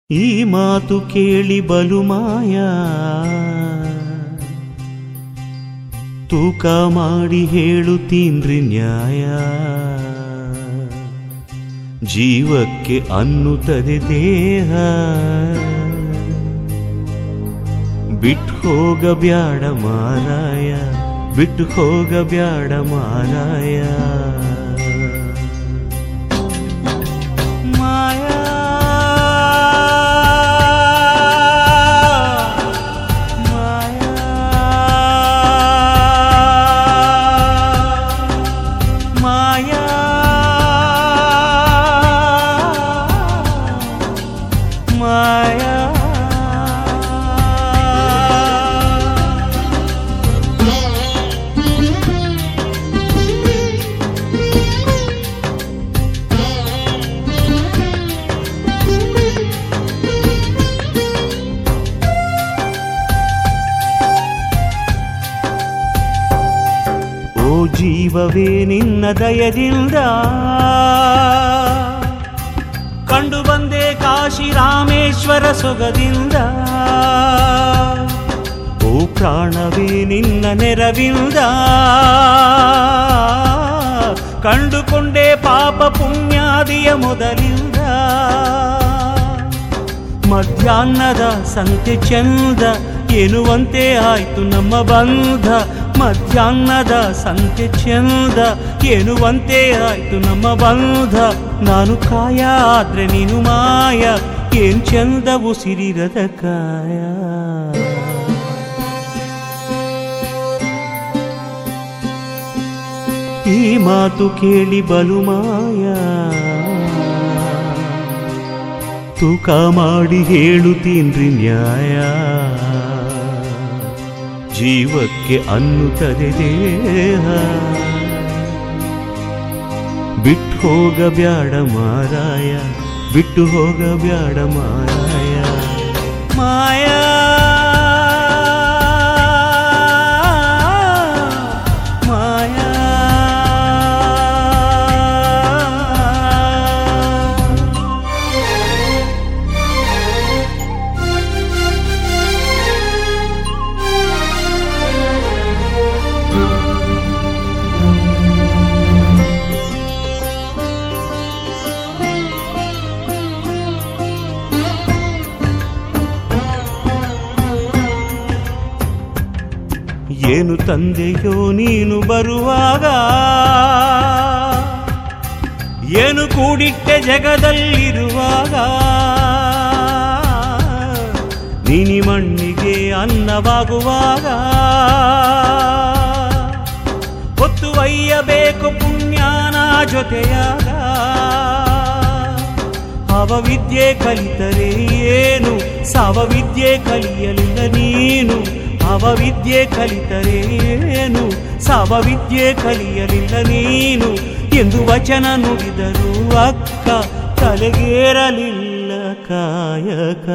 ಈ ಮಾತು ಕೇಳಿ ಬಲು ಮಾಯ ತೂಕ ಮಾಡಿ ಹೇಳುತ್ತೀನ್ರಿ ನ್ಯಾಯ ಜೀವಕ್ಕೆ ಅನ್ನುತ್ತದೆ ದೇಹ ಬಿಟ್ಟು ಹೋಗ ಬ್ಯಾಡ ಮಾರಾಯ ಬಿಟ್ಟು ಹೋಗ ಬ್ಯಾಡ ಮಾರಾಯ ಮಾಯಾ ಮಾಯಾ ಮಾಯಾ ಓ ಜೀವವೇ ನಿನ್ನ ದಯದಿಂದ ಕಂಡು ಬಂದೆ ಕಾಶಿ ರಾಮೇಶ್ವರ ಸೊಗದಿಂದ ಓ ಪ್ರಾಣವೇ ನಿನ್ನ ನೆರವಿಂದ ಕಂಡುಕೊಂಡೆ ಪಾಪ ಪುಣ್ಯಾದಿಯ ಮೊದಲಿಂದ ಮಧ್ಯಾಹ್ನದ ಸಂತೆ ಚಂದ ಎನ್ನುವಂತೆ ಆಯ್ತು ನಮ್ಮ ಬಂಧ ಮಧ್ಯಾಹ್ನದ ಸಂತೆ ಚಂದ ಎನ್ನುವಂತೆ ಆಯ್ತು ನಮ್ಮ ಬಂಧ ನಾನು ಕಾಯ ಆದ್ರೆ ನೀನು ಮಾಯ ಏನ್ ಚಂದ ಉಸಿರಿರದ ಕಾಯ ಈ ಮಾತು ಕೇಳಿ ಬಲು ಮಾಯ ತೂಕ ಮಾಡಿ ಹೇಳುತ್ತೀನ್ರಿ ನ್ಯಾಯ ಜೀವಕ್ಕೆ ಅನ್ನುತ್ತದೆ ದೇಹ ಬಿಟ್ಟು ಹೋಗ ಬ್ಯಾಡ ಮಾರಾಯ ಬಿಟ್ಟು ಹೋಗ ಬ್ಯಾಡ ಮಾರಾಯ ಮಾಯಾ ಮಾಯಾ ಏನು ತಂದೆಯೋ ನೀನು ಬರುವಾಗ ಏನು ಕೂಡಿಟ್ಟೆ ಜಗದಲ್ಲಿರುವಾಗ ನೀನಿ ಮಣ್ಣಿಗೆ ಅನ್ನವಾಗುವಾಗ ಹೊತ್ತು ಒಯ್ಯಬೇಕು ಪುಣ್ಯಾನ ಜೊತೆಯಾಗ ಅವವಿದ್ಯೆ ಕಲಿತರೆ ಏನು ಸಾವವಿದ್ಯೆ ಕಲಿಯಲಿಲ್ಲ ನೀನು ಅವವಿದ್ಯೆ ಕಲಿತರೆ ಏನು ಸಾವವಿದ್ಯೆ ಕಲಿಯಲಿಲ್ಲ ನೀನು ಎಂದು ವಚನ ನುಡಿದರು ಅಕ್ಕ ತಲೆಗೇರಲಿಲ್ಲ ಕಾಯಕ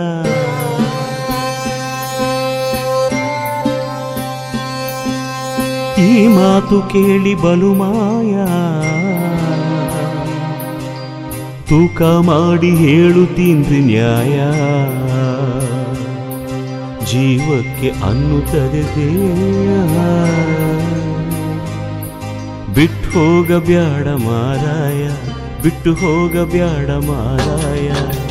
ಈ ಮಾತು ಕೇಳಿ ಬಲು ಮಾಯಾ ತೂಕ ಮಾಡಿ ಹೇಳುತ್ತೀನ್ರಿ ನ್ಯಾಯ ಜೀವಕ್ಕೆ ಅನ್ನುತ್ತದೆ ದೇಹ ಬಿಟ್ಟು ಹೋಗ ಬ್ಯಾಡ ಮಾರಾಯ ಬಿಟ್ಟು ಹೋಗ ಬ್ಯಾಡ ಮಾರಾಯ